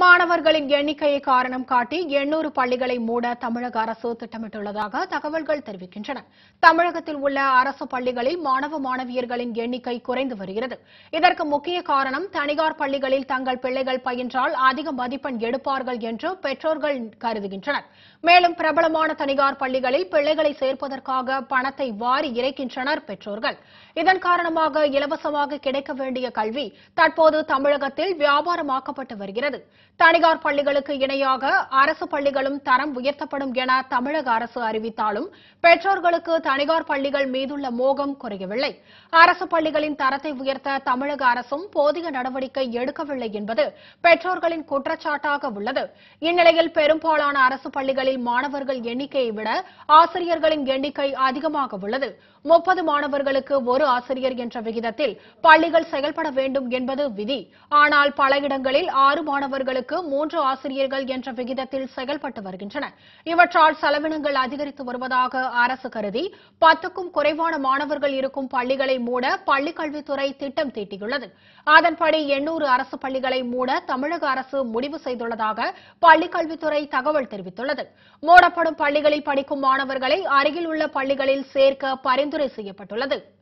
மாணவர்களின் எண்ணிக்கையை காரணம் காட்டி எண்ணூறு பள்ளிகளை மூட தமிழக அரசு திட்டமிட்டுள்ளதாக தகவல்கள் தெரிவிக்கின்றன தமிழகத்தில் உள்ள அரசு பள்ளிகளில் மாணவ மாணவியர்களின் எண்ணிக்கை குறைந்து வருகிறது இதற்கு முக்கிய காரணம் தனியார் பள்ளிகளில் தங்கள் பிள்ளைகள் பயின்றால் அதிக மதிப்பெண் எடுப்பார்கள் என்று பெற்றோர்கள் கருதுகின்றனர் மேலும் பிரபலமான தனியார் பள்ளிகளில் பிள்ளைகளை சேர்ப்பதற்காக பணத்தை வாரி இறைக்கின்றனர் பெற்றோர்கள் இதன் காரணமாக இலவசமாக கிடைக்க வேண்டிய கல்வி தற்போது தமிழகத்தில் வியாபாரமாக்கப்பட்டு வருகிறது தனியார் பள்ளிகளுக்கு இணையாக அரசு பள்ளிகளும் தரம் உயர்த்தப்படும் என தமிழக அரசு அறிவித்தாலும் பெற்றோர்களுக்கு தனியார் பள்ளிகள் மீதுள்ள மோகம் குறையவில்லை அரசு பள்ளிகளின் தரத்தை உயர்த்த தமிழக அரசும் போதிய நடவடிக்கை எடுக்கவில்லை என்பது பெற்றோர்களின் குற்றச்சாட்டாக உள்ளது இந்நிலையில் பெரும்பாலான அரசு பள்ளிகளில் மாணவர்கள் எண்ணிக்கையை விட ஆசிரியர்களின் எண்ணிக்கை அதிகமாக உள்ளது முப்பது மாணவர்களுக்கு ஒரு ஆசிரியர் என்ற விகிதத்தில் பள்ளிகள் செயல்பட வேண்டும் என்பது விதி ஆனால் பல இடங்களில் ஆறு மாணவர்களுக்கு மூன்று ஆசிரியர்கள் என்ற விகிதத்தில் செயல்பட்டு வருகின்றன இவற்றால் செலவினங்கள் அதிகரித்து வருவதாக அரசு கருதி பத்துக்கும் குறைவான மாணவர்கள் இருக்கும் பள்ளிகளை மூட பள்ளிக் கல்வித்துறை திட்டம் தீட்டியுள்ளது அதன்படி எண்ணூறு அரசு பள்ளிகளை மூட தமிழக அரசு முடிவு செய்துள்ளதாக பள்ளிக் கல்வித்துறை தகவல் தெரிவித்துள்ளது மூடப்படும் பள்ளிகளில் படிக்கும் மாணவர்களை அருகில் உள்ள பள்ளிகளில் சேர்க்க பரிந்துரை செய்யப்பட்டுள்ளது